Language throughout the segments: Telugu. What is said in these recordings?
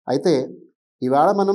అయితే ఇవాళ మనం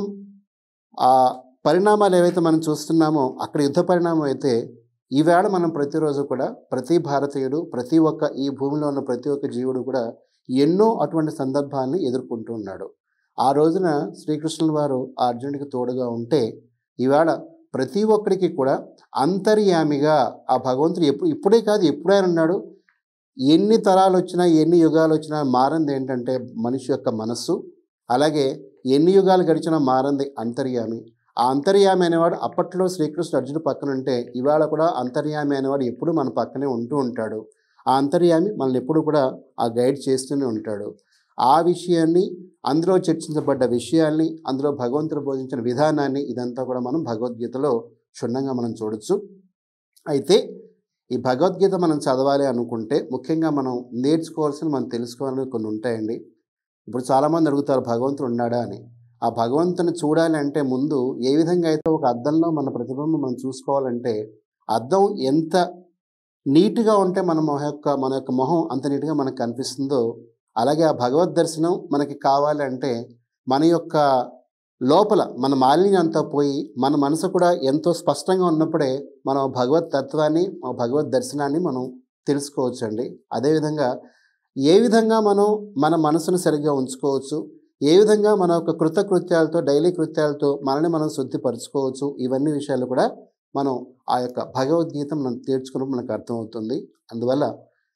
ఆ పరిణామాలు ఏవైతే మనం చూస్తున్నామో అక్కడ యుద్ధ పరిణామం అయితే ఈవేళ మనం ప్రతిరోజు కూడా ప్రతి భారతీయుడు ప్రతి ఒక్క ఈ భూమిలో ఉన్న ప్రతి ఒక్క జీవుడు కూడా ఎన్నో అటువంటి సందర్భాన్ని ఎదుర్కొంటూ ఉన్నాడు ఆ రోజున శ్రీకృష్ణుల వారు ఆ అర్జునుడికి తోడుగా ఉంటే ఈవేళ ప్రతి ఒక్కడికి కూడా అంతర్యామిగా ఆ భగవంతుడు ఎప్పుడు ఇప్పుడే కాదు ఎప్పుడైనా ఉన్నాడు ఎన్ని తరాలు వచ్చినా ఎన్ని యుగాలు వచ్చినా మారంది ఏంటంటే మనిషి యొక్క మనస్సు అలాగే ఎన్ని యుగాలు గడిచినా మారంది అంతర్యామి ఆ అంతర్యామి అనేవాడు అప్పట్లో శ్రీకృష్ణ అర్జునుడు పక్కన ఉంటే ఇవాళ కూడా అంతర్యామి అనేవాడు ఎప్పుడు మన పక్కనే ఉంటూ ఉంటాడు ఆ అంతర్యామి మనల్ని ఎప్పుడు కూడా ఆ గైడ్ చేస్తూనే ఉంటాడు ఆ విషయాన్ని అందులో చర్చించబడ్డ విషయాల్ని అందులో భగవంతుడు బోధించిన విధానాన్ని ఇదంతా కూడా మనం భగవద్గీతలో క్షుణ్ణంగా మనం చూడొచ్చు అయితే ఈ భగవద్గీత మనం చదవాలి అనుకుంటే ముఖ్యంగా మనం నేర్చుకోవాల్సిన మనం తెలుసుకోవాలని కొన్ని ఉంటాయండి ఇప్పుడు చాలామంది అడుగుతారు భగవంతుడు ఉన్నాడా అని ఆ భగవంతుని చూడాలి అంటే ముందు ఏ విధంగా అయితే ఒక అద్దంలో మన ప్రతిబింబం మనం చూసుకోవాలంటే అద్దం ఎంత నీట్గా ఉంటే మన మొహ యొక్క మన యొక్క మొహం అంత నీట్గా మనకు కనిపిస్తుందో అలాగే ఆ భగవద్ దర్శనం మనకి కావాలంటే మన యొక్క లోపల మన మాలిన్యం అంతా పోయి మన మనసు కూడా ఎంతో స్పష్టంగా ఉన్నప్పుడే మనం భగవత్ తత్వాన్ని ఆ భగవద్ దర్శనాన్ని మనం తెలుసుకోవచ్చండి అదేవిధంగా ఏ విధంగా మనం మన మనసును సరిగ్గా ఉంచుకోవచ్చు ఏ విధంగా మన యొక్క కృతకృత్యాలతో డైలీ కృత్యాలతో మనల్ని మనం శుద్ధిపరచుకోవచ్చు ఇవన్నీ విషయాలు కూడా మనం ఆ యొక్క భగవద్గీత మనం తీర్చుకున్నప్పుడు మనకు అర్థమవుతుంది అందువల్ల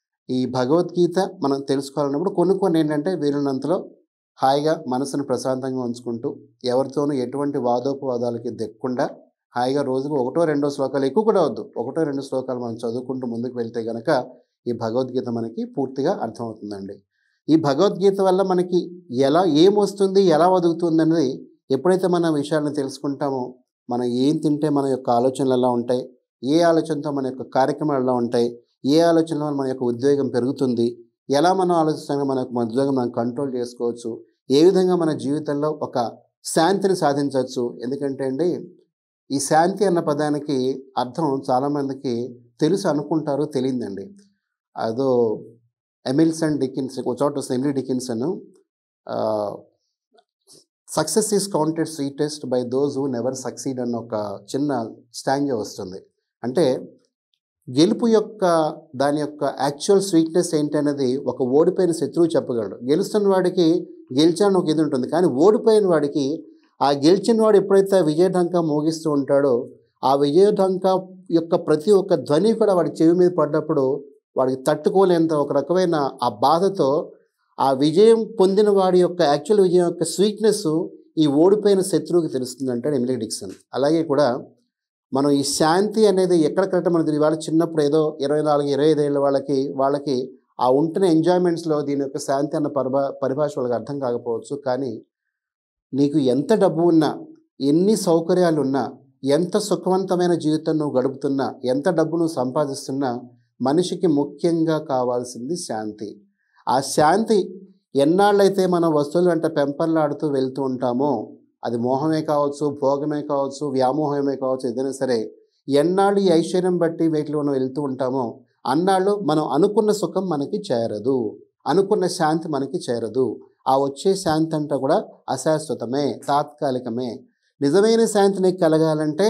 ఈ భగవద్గీత మనం తెలుసుకోవాలన్నప్పుడు కొన్ని కొన్ని ఏంటంటే వీలున్నంతలో హాయిగా మనసును ప్రశాంతంగా ఉంచుకుంటూ ఎవరితోనూ ఎటువంటి వాదోపవాదాలకి దెక్కకుండా హాయిగా రోజుకు ఒకటో రెండో శ్లోకాలు ఎక్కువ కూడా వద్దు ఒకటో రెండు శ్లోకాలు మనం చదువుకుంటూ ముందుకు వెళ్తే గనక ఈ భగవద్గీత మనకి పూర్తిగా అర్థమవుతుందండి ఈ భగవద్గీత వల్ల మనకి ఎలా ఏం వస్తుంది ఎలా వదుగుతుంది అనేది ఎప్పుడైతే మన విషయాలను తెలుసుకుంటామో మనం ఏం తింటే మన యొక్క ఆలోచనలు ఎలా ఉంటాయి ఏ ఆలోచనతో మన యొక్క కార్యక్రమాలు ఎలా ఉంటాయి ఏ ఆలోచనలో మన యొక్క ఉద్వేగం పెరుగుతుంది ఎలా మనం ఆలోచిస్తామో మన యొక్క ఉద్వేగం మనం కంట్రోల్ చేసుకోవచ్చు ఏ విధంగా మన జీవితంలో ఒక శాంతిని సాధించవచ్చు ఎందుకంటే అండి ఈ శాంతి అన్న పదానికి అర్థం చాలామందికి తెలుసు అనుకుంటారు తెలియదండి అదో ఎమిల్సన్ డికిన్స్ ఒక చోట వస్తుంది Emily Dickinson success is counted sweetest by those who never succeed అన్న ఒక చిన్న స్టాంజా వస్తుంది అంటే గెలుపు యొక్క దాని యొక్క యాక్చువల్ స్వీట్నెస్ ఏంటనేది ఒక ఓడిపోయిన శత్రువు చెప్పగలడు గెలుస్తున్న వాడికి గెలిచాను ఒక ఇది ఉంటుంది కానీ ఓడిపోయిన వాడికి ఆ గెలిచిన వాడు ఎప్పుడైతే ఆ విజయఢంకా మోగిస్తూ ఉంటాడో ఆ విజయఢంకా యొక్క ప్రతి ఒక్క ధ్వని కూడా వాడి చెవి మీద పడ్డప్పుడు వాడికి తట్టుకోలేంత ఒక రకమైన ఆ బాధతో ఆ విజయం పొందిన వాడి యొక్క యాక్చువల్ విజయం యొక్క స్వీట్నెస్ ఈ ఓడిపోయిన శత్రువుకి తెలుస్తుంది అంటాడు ఎమిలీ డిక్సన్ అలాగే కూడా మనం ఈ శాంతి అనేది ఎక్కడ కరెక్ట్ మనకి ఇవాళ చిన్నప్పుడు ఏదో ఇరవై నాలుగు ఇరవై ఐదు ఏళ్ళ వాళ్ళకి వాళ్ళకి ఆ ఉంటున్న ఎంజాయ్మెంట్స్లో దీని యొక్క శాంతి అన్న పరిభా పరిభాష వాళ్ళకి అర్థం కాకపోవచ్చు కానీ నీకు ఎంత డబ్బు ఉన్నా ఎన్ని సౌకర్యాలు ఉన్నా ఎంత సుఖవంతమైన జీవితం నువ్వు గడుపుతున్నా ఎంత డబ్బు నువ్వు సంపాదిస్తున్నా మనిషికి ముఖ్యంగా కావాల్సింది శాంతి ఆ శాంతి ఎన్నాళ్ళైతే మనం వస్తువులు అంటే పెంపర్లాడుతూ వెళ్తూ ఉంటామో అది మోహమే కావచ్చు భోగమే కావచ్చు వ్యామోహమే కావచ్చు ఏదైనా సరే ఎన్నాళ్ళు ఈ ఐశ్వర్యం బట్టి వీటిలో మనం వెళ్తూ ఉంటామో అన్నాళ్ళు మనం అనుకున్న సుఖం మనకి చేరదు అనుకున్న శాంతి మనకి చేరదు ఆ వచ్చే శాంతి అంతా కూడా అశాశ్వతమే తాత్కాలికమే నిజమైన శాంతి నీకు కలగాలంటే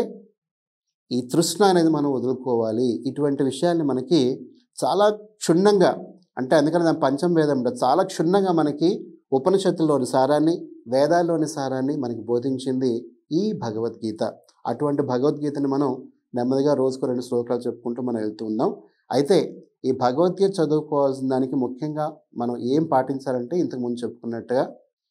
ఈ తృష్ణ అనేది మనం వదులుకోవాలి ఇటువంటి విషయాన్ని మనకి చాలా క్షుణ్ణంగా అంటే అందుకని దాని పంచం వేదం ఉంటుంది చాలా క్షుణ్ణంగా మనకి ఉపనిషత్తుల్లోని సారాన్ని వేదాల్లోని సారాన్ని మనకి బోధించింది ఈ భగవద్గీత అటువంటి భగవద్గీతని మనం నెమ్మదిగా రోజుకు రెండు శ్లోకాలు చెప్పుకుంటూ మనం వెళ్తూ ఉన్నాం అయితే ఈ భగవద్గీత చదువుకోవాల్సిన దానికి ముఖ్యంగా మనం ఏం పాటించాలంటే ఇంతకు ముందు చెప్పుకున్నట్టుగా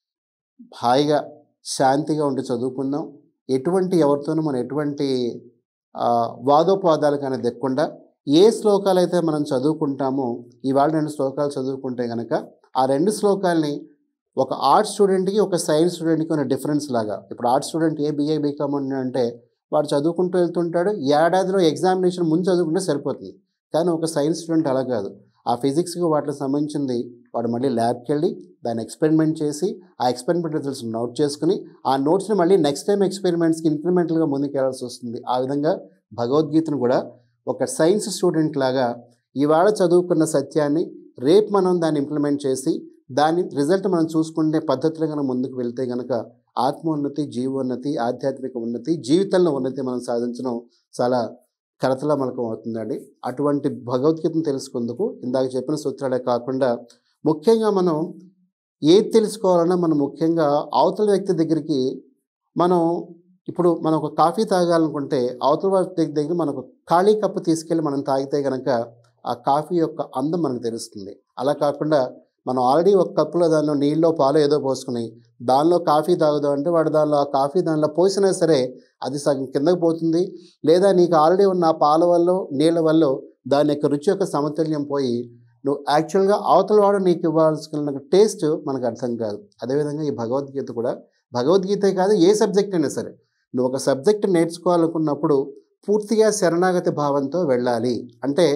హాయిగా శాంతిగా ఉండి చదువుకుందాం ఎటువంటి ఎవరితోనూ మనం ఎటువంటి ఆ, వాదోపవాదాలు కానీ దెక్కకుండా ఏ శ్లోకాలు అయితే మనం చదువుకుంటామో ఇవాళ రెండు శ్లోకాలు చదువుకుంటే కనుక ఆ రెండు శ్లోకాల్ని ఒక ఆర్ట్స్ స్టూడెంట్కి ఒక సైన్స్ స్టూడెంట్కి ఉన్న డిఫరెన్స్ లాగా ఇప్పుడు arts student A BA BCom అంటే వాడు చదువుకుంటూ వెళ్తుంటాడు ఏడాదిలో ఎగ్జామినేషన్ ముందు చదువుకుంటే సరిపోతుంది కానీ ఒక సైన్స్ స్టూడెంట్ అలా కాదు ఆ ఫిజిక్స్కి వాటికి సంబంధించింది వాడు మళ్ళీ ల్యాబ్కి వెళ్ళి దాన్ని ఎక్స్పెరిమెంట్ చేసి ఆ ఎక్స్పెరిమెంట్ రిజల్ట్స్ నోట్ చేసుకుని ఆ నోట్స్ని మళ్ళీ నెక్స్ట్ టైం ఎక్స్పెరిమెంట్స్కి ఇంక్రిమెంటల్గా ముందుకు వెళ్ళాల్సి వస్తుంది ఆ విధంగా భగవద్గీతను కూడా ఒక సైన్స్ స్టూడెంట్ లాగా ఇవాళ చదువుకున్న సత్యాన్ని రేపు మనం దాన్ని ఇంప్లిమెంట్ చేసి దాని రిజల్ట్ మనం చూసుకుంటే పద్ధతిలో కనుక ముందుకు వెళ్తే కనుక ఆత్మోన్నతి జీవోన్నతి ఆధ్యాత్మిక ఉన్నతి జీవితంలో ఉన్నతి మనం సాధించడం చాలా కరతల మనకం అవుతుందండి అటువంటి భగవద్గీతను తెలుసుకుందుకు ఇందాక చెప్పిన సూత్రాలే కాకుండా ముఖ్యంగా మనం ఏది తెలుసుకోవాలన్నా మనం ముఖ్యంగా అవతల వ్యక్తి దగ్గరికి మనం ఇప్పుడు మనం ఒక కాఫీ తాగాలనుకుంటే అవతల వ్యక్తి దగ్గర మనకు ఖాళీ కప్పు తీసుకెళ్ళి మనం తాగితే కనుక ఆ కాఫీ యొక్క అందం మనకు తెలుస్తుంది అలా కాకుండా మనం ఆల్రెడీ ఒక కప్పులో దానిలో నీళ్ళలో పాలు ఏదో పోసుకుని దానిలో కాఫీ తాగుదాం అంటే వాడు దానిలో ఆ కాఫీ దానిలో పోసినా సరే అది సగం కిందకు పోతుంది లేదా నీకు ఆల్రెడీ ఉన్న ఆ పాల వల్ల నీళ్ళ వల్ల దాని యొక్క రుచి యొక్క సమతుల్యం పోయి నువ్వు యాక్చువల్గా అవతల వాడు నీకు ఇవ్వాల్సిన టేస్ట్ మనకు అర్థం కాదు అదేవిధంగా ఈ భగవద్గీత కూడా భగవద్గీతే కాదు ఏ సబ్జెక్ట్ అయినా సరే నువ్వు ఒక సబ్జెక్ట్ నేర్చుకోవాలనుకున్నప్పుడు పూర్తిగా శరణాగతి భావంతో వెళ్ళాలి అంటే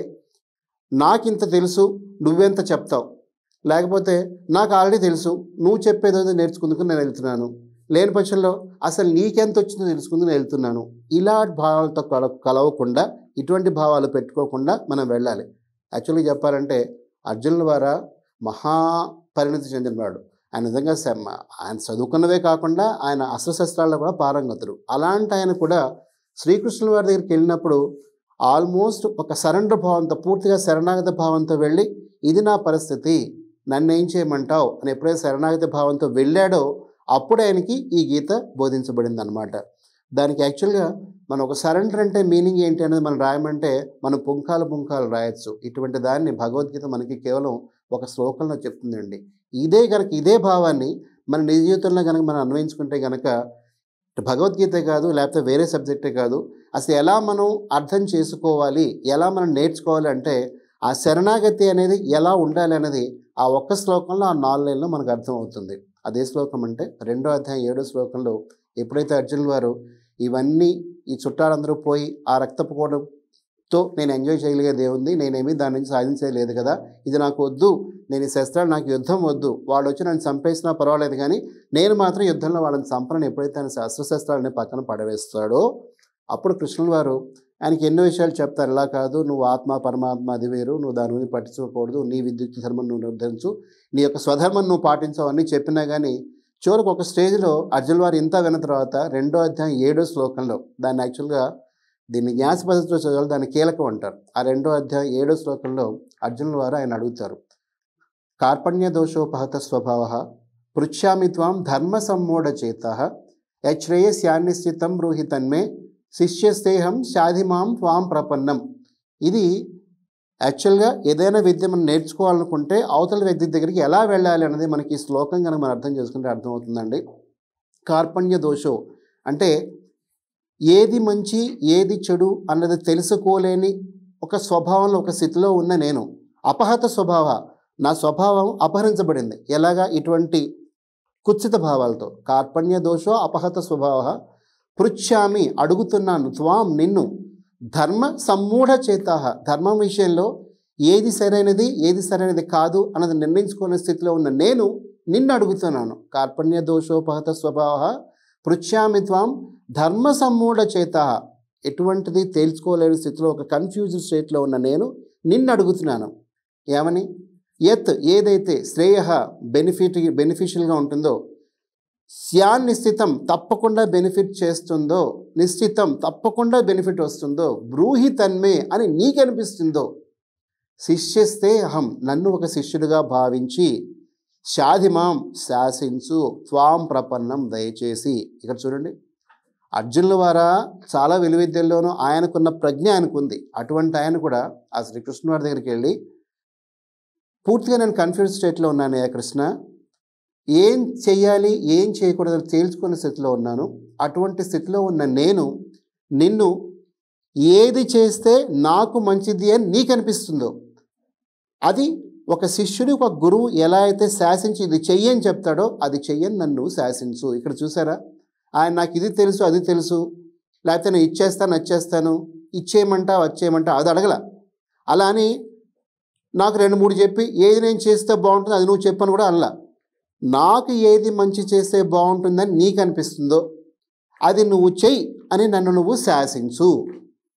నాకింత తెలుసు నువ్వెంత చెప్తావు లేకపోతే నాకు ఆల్రెడీ తెలుసు నువ్వు చెప్పేదో నేర్చుకుందుకు నేను వెళ్తున్నాను లేని పక్షంలో అసలు నీకెంత వచ్చిందో తెలుసుకుందుకు నేను వెళ్తున్నాను ఇలా భావాలతో కల కలవకుండా ఇటువంటి భావాలు పెట్టుకోకుండా మనం వెళ్ళాలి యాక్చువల్గా చెప్పాలంటే అర్జునుల ద్వారా మహా పరిణతి చెందినవాడు ఆయన నిజంగా శ- ఆయన చదువుకున్నవే కాకుండా ఆయన అస్త్రశస్త్రాల్లో కూడా పారంగతుడు అలాంటి ఆయన కూడా శ్రీకృష్ణుల వారి దగ్గరికి వెళ్ళినప్పుడు ఆల్మోస్ట్ ఒక సరెండర్ భావంతో పూర్తిగా శరణాగత భావంతో వెళ్ళి ఇది నా పరిస్థితి నన్ను ఏం చేయమంటావు అని ఎప్పుడైతే శరణాగతి భావంతో వెళ్ళాడో అప్పుడు ఆయనకి ఈ గీత బోధించబడింది అనమాట దానికి యాక్చువల్గా మనం ఒక సరెండర్ అంటే మీనింగ్ ఏంటి అనేది మనం రాయమంటే మనం పుంఖాలు పుంఖాలు రాయొచ్చు ఇటువంటి దాన్ని భగవద్గీత మనకి కేవలం ఒక శ్లోకంలో చెప్తుందండి ఇదే కనుక ఇదే భావాన్ని మన నిజ జీవితంలో కనుక మనం అన్వయించుకుంటే కనుక భగవద్గీత కాదు లేకపోతే వేరే సబ్జెక్టే కాదు అసలు ఎలా మనం అర్థం చేసుకోవాలి ఎలా మనం నేర్చుకోవాలి అంటే ఆ శరణాగతి అనేది ఎలా ఉండాలి అనేది ఆ ఒక్క శ్లోకంలో ఆ నాలుగు లైన్లో మనకు అర్థం అవుతుంది అదే శ్లోకం అంటే రెండో అధ్యాయం ఏడో శ్లోకంలో ఎప్పుడైతే అర్జునుల వారు ఇవన్నీ ఈ చుట్టాలందరూ పోయి ఆ రక్తపు కోడంతో నేను ఎంజాయ్ చేయగలిగేది ఏముంది నేనేమీ దాని నుంచి సాధించేది లేదు కదా ఇది నాకు వద్దు నేను ఈ శస్త్రాలు నాకు యుద్ధం వద్దు వాడు వచ్చి నన్ను చంపేసినా పర్వాలేదు కానీ నేను మాత్రం యుద్ధంలో వాళ్ళని చంపనని ఎప్పుడైతే ఆయన శస్త్రశస్త్రాలని పక్కన పడవేస్తాడో అప్పుడు కృష్ణుల వారు ఆయనకి ఎన్నో విషయాలు చెప్తారు ఇలా కాదు నువ్వు ఆత్మ పరమాత్మ అది వేరు నువ్వు దాని గురించి పట్టించుకోకూడదు నీ విద్యుత్ ధర్మం నువ్వు నిర్ధరించు నీ యొక్క స్వధర్మం నువ్వు పాటించవు అన్నీ చెప్పినా కానీ చివరికి ఒక స్టేజ్లో అర్జున్ వారు ఇంత విన్న తర్వాత రెండో అధ్యాయం ఏడో శ్లోకంలో దాన్ని యాక్చువల్గా దీన్ని న్యాస పద్ధతిలో చదవాలి దాన్ని కీలకం అంటారు ఆ రెండో అధ్యాయం ఏడో శ్లోకంలో అర్జునుల వారు ఆయన అడుగుతారు కార్పణ్య దోషోపహత స్వభావ పృచ్ఛామి త్వాం ధర్మ సమ్మోఢ చేత యశ్రేయస్యాన్నిశ్చితం బ్రూహి తన్మే శిష్యస్తేహం శాధిమాం త్వాం ప్రపన్నం ఇది యాక్చువల్గా ఏదైనా విద్య మనం నేర్చుకోవాలనుకుంటే అవతల వ్యక్తి దగ్గరికి ఎలా వెళ్ళాలి అనేది మనకి ఈ శ్లోకం కనుక మనం అర్థం చేసుకుంటే అర్థమవుతుందండి కార్పణ్య దోషో అంటే ఏది మంచి ఏది చెడు అన్నది తెలుసుకోలేని ఒక స్వభావంలో ఒక స్థితిలో ఉన్న నేను అపహత స్వభావ నా స్వభావం అపహరించబడింది ఎలాగా ఇటువంటి కుత్సిత భావాలతో కార్పణ్య దోషో అపహత స్వభావ పృచ్ఛామి అడుగుతున్నాను త్వాం నిన్ను ధర్మ సమ్మూఢ చేత ధర్మం విషయంలో ఏది సరైనది ఏది సరైనది కాదు అన్నది నిర్ణయించుకునే స్థితిలో ఉన్న నేను నిన్ను అడుగుతున్నాను కార్పణ్య దోషోపహత స్వభావ పృచ్ఛామి త్వాం ధర్మ సమ్మూఢ చేత ఎటువంటిది తేల్చుకోలేని స్థితిలో ఒక కన్ఫ్యూజ్డ్ స్టేట్లో ఉన్న నేను నిన్ను అడుగుతున్నాను ఏమని యత్ ఏదైతే శ్రేయ బెనిఫిట్ బెనిఫిషియల్గా ఉంటుందో స్యాన్ నిశ్చితం తప్పకుండా బెనిఫిట్ చేస్తుందో నిశ్చితం తప్పకుండా బెనిఫిట్ వస్తుందో బ్రూహి తన్మే అని నీకనిపిస్తుందో శిష్యస్తే అహం నన్ను ఒక శిష్యుడిగా భావించి శాధిమాం శాసించు త్వాం ప్రపన్నం దయచేసి ఇక్కడ చూడండి అర్జునుల వారా చాలా విలువిద్యల్లోనూ ఆయనకున్న ప్రజ్ఞ ఆయనకుంది అటువంటి ఆయన కూడా ఆ శ్రీకృష్ణ వారి దగ్గరికి వెళ్ళి పూర్తిగా నేను కన్ఫ్యూజ్ స్టేట్లో ఉన్నాను ఏ కృష్ణ ఏం చెయ్యాలి ఏం చేయకూడదని తేల్చుకునే స్థితిలో ఉన్నాను అటువంటి స్థితిలో ఉన్న నేను నిన్ను ఏది చేస్తే నాకు మంచిది అని నీకు అనిపిస్తుందో అది ఒక శిష్యుడు ఒక గురువు ఎలా అయితే శాసించి ఇది చెయ్యని చెప్తాడో అది చెయ్యని నన్ను శాసించు ఇక్కడ చూసారా ఆయన నాకు ఇది తెలుసు అది తెలుసు లేకపోతే నేను ఇచ్చేస్తాను వచ్చేస్తాను ఇచ్చేయమంటా వచ్చేయమంటా అది అడగల అలా అని నాకు రెండు మూడు చెప్పి ఏది నేను చేస్తే బాగుంటుందో అది నువ్వు చెప్పని కూడా అనలా నాకు ఏది మంచి చేస్తే బాగుంటుందని నీకు అనిపిస్తుందో అది నువ్వు చెయ్యి అని నన్ను నువ్వు శాసించు